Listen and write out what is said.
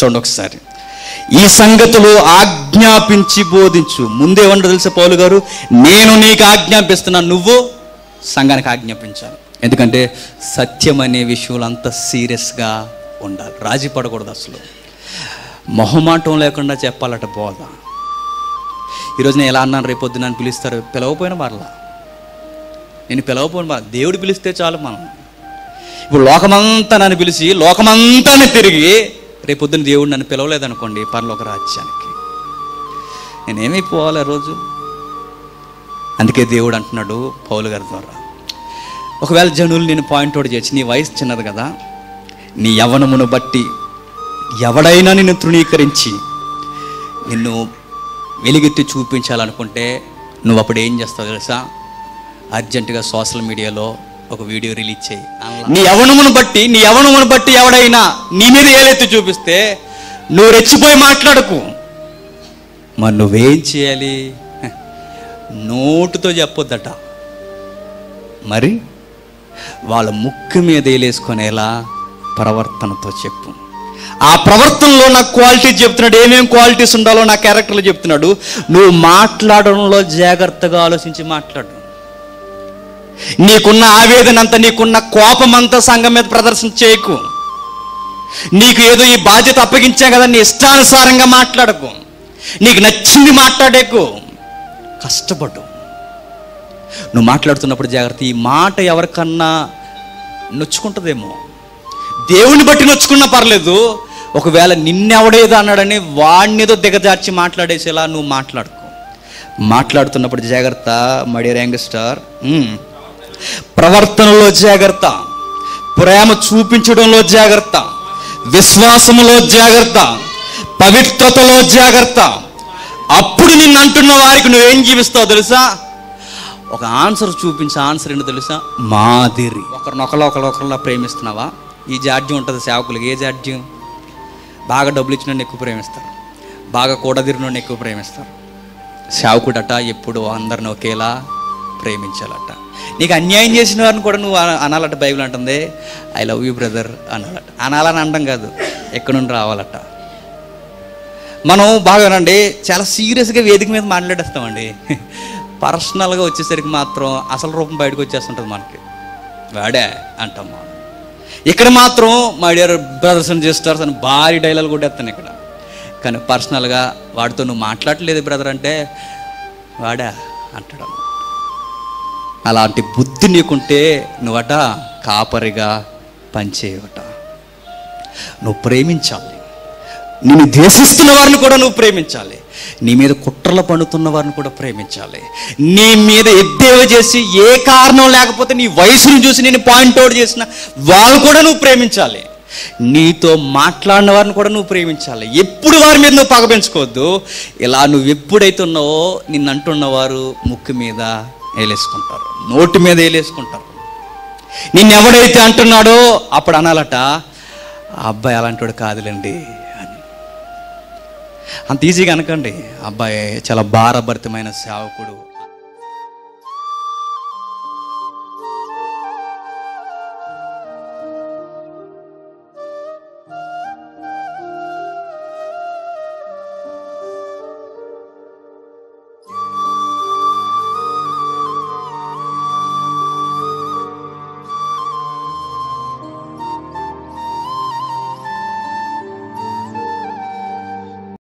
చూడండి ఒకసారి ఈ సంగతులు ఆజ్ఞాపించి బోధించు ముందేమన్నా తెలుసా పౌలు గారు నేను నీకు ఆజ్ఞాపిస్తున్నాను నువ్వు సంఘానికి ఆజ్ఞాపించాలి ఎందుకంటే సత్యం అనే విషయంలో అంత సీరియస్గా ఉండాలి రాజీ పడకూడదు అసలు మొహమాటం లేకుండా చెప్పాలట బోధ ఈరోజు నేను ఎలా అన్నాను రేపొద్దు నన్ను పిలుస్తారు పిలవపోయిన మరలా నేను పిలవపోయిన మరలా దేవుడు పిలిస్తే చాలు మనం ఇప్పుడు లోకమంతా నన్ను పిలిచి లోకమంతా తిరిగి రేపొద్దున దేవుడు నన్ను పిలవలేదనుకోండి పరలోక రాజ్యానికి నేనేమైపోవాలి ఆ రోజు అందుకే దేవుడు అంటున్నాడు పౌలు గారి ద్వారా ఒకవేళ జనులు నేను పాయింట్అవుట్ చేయొచ్చు నీ వయసు చిన్నది కదా నీ యవనమును బట్టి ఎవడైనా నిన్ను తృణీకరించి నిన్ను వెలుగెత్తి చూపించాలనుకుంటే నువ్వు అప్పుడు ఏం చేస్తావు తెలుసా అర్జెంటుగా సోషల్ మీడియాలో ఒక వీడియో రిలీజ్ చేయి నీ యవనమును బట్టి నీ యవనమును బట్టి ఎవడైనా నీ మీద ఏలెత్తి చూపిస్తే నువ్వు రెచ్చిపోయి మాట్లాడకు మరి నువ్వేం చేయాలి హ, నోటుతో చెప్పొద్దట మరి వాళ్ళ ముక్కు మీద వేలేసుకునేలా ప్రవర్తనతో చెప్పు ఆ ప్రవర్తనలో నాకు క్వాలిటీ చెప్తున్నాడు ఏమేం క్వాలిటీస్ ఉండాలో నా క్యారెక్టర్లో చెప్తున్నాడు నువ్వు మాట్లాడడంలో జాగ్రత్తగా ఆలోచించి మాట్లాడు నీకున్న ఆవేదన అంతా నీకున్న కోపం అంతా సంఘం మీద ప్రదర్శన చేయకు నీకు ఏదో ఈ బాధ్యత అప్పగించా కదా నీ ఇష్టానుసారంగా మాట్లాడకు నీకు నచ్చింది మాట్లాడేకు కష్టపడు నువ్వు మాట్లాడుతున్నప్పుడు జాగ్రత్త ఈ మాట ఎవరికన్నా నొచ్చుకుంటుందేమో దేవుని బట్టి నొచ్చుకున్నా పర్లేదు ఒకవేళ నిన్నెవడేదో అన్నాడని వాడినేదో దిగజార్చి మాట్లాడేసేలా నువ్వు మాట్లాడుకో మాట్లాడుతున్నప్పుడు జాగ్రత్త మడియర్ యంగ్స్టార్ ఉమ్. ప్రవర్తనలో జాగ్రత్త ప్రేమ చూపించడంలో జాగ్రత్త విశ్వాసములో జాగ్రత్త పవిత్రతలో జాగ్రత్త అప్పుడు నిన్ను అంటున్న వారికి నువ్వేం జీవిస్తావు తెలుసా ఒక ఆన్సర్ చూపించే ఆన్సర్ ఏంటో తెలుసా మాదిరి ఒకరినొకరు ఒకరు ఒకరిలా ప్రేమిస్తున్నావా ఈ జాడ్యం ఉంటుంది సేవకులకి ఏ జాడ్యం బాగా డబ్బులు ఇచ్చిన ఎక్కువ ప్రేమిస్తారు బాగా కూడదిరిన ఎక్కువ ప్రేమిస్తారు సేవకుడట ఎప్పుడు అందరిని ఒకేలా ప్రేమించాలట నీకు అన్యాయం చేసిన వారిని కూడా నువ్వు అన- అనాలట బైబిల్ అంటుంది ఐ లవ్ యూ బ్రదర్ అనాలట అనాలని అనడం కాదు ఎక్కడి నుండి రావాలట మనం బాగానండి చాలా సీరియస్గా వేదిక మీద మాట్లాడేస్తామండి పర్సనల్గా వచ్చేసరికి మాత్రం అసలు రూపం బయటకు వచ్చేస్తుంటుంది మనకి వాడే అంటాం మనం ఇక్కడ మాత్రం my dear brothers and sisters అని భారీ డైలాగ్ కొట్టేస్తాను ఇక్కడ కానీ పర్సనల్గా వాడితో నువ్వు మాట్లాడలేదు బ్రదర్ అంటే వాడా అంటాడు అలాంటి బుద్ధి నీకుంటే నువ్వట కాపరిగా పనిచేయవట నువ్వు ప్రేమించాలి నిన్ను ద్వేషిస్తున్న వారిని కూడా నువ్వు ప్రేమించాలి నీ మీద కుట్రలు పండుతున్న వారిని కూడా ప్రేమించాలి నీ మీద ఎద్దేవ చేసి ఏ కారణం లేకపోతే నీ వయసును చూసి నేను పాయింట్అవుట్ చేసిన వాళ్ళు కూడా నువ్వు ప్రేమించాలి నీతో మాట్లాడిన వారిని కూడా నువ్వు ప్రేమించాలి ఎప్పుడు వారి మీద నువ్వు పగ పెంచుకోవద్దు ఇలా నువ్వు ఎప్పుడైతే ఉన్నావో నిన్ను అంటున్నవారు ముక్కు మీద వేలేసుకుంటారు నోటి మీద వేలేసుకుంటారు నిన్ను ఎవడైతే అంటున్నాడో అప్పుడు అనాలట ఆ అబ్బాయి అలాంటి వాడు కాదులేండి అని అంత ఈజీగా అనకండి అబ్బాయి చాలా భారభరితమైన సేవకుడు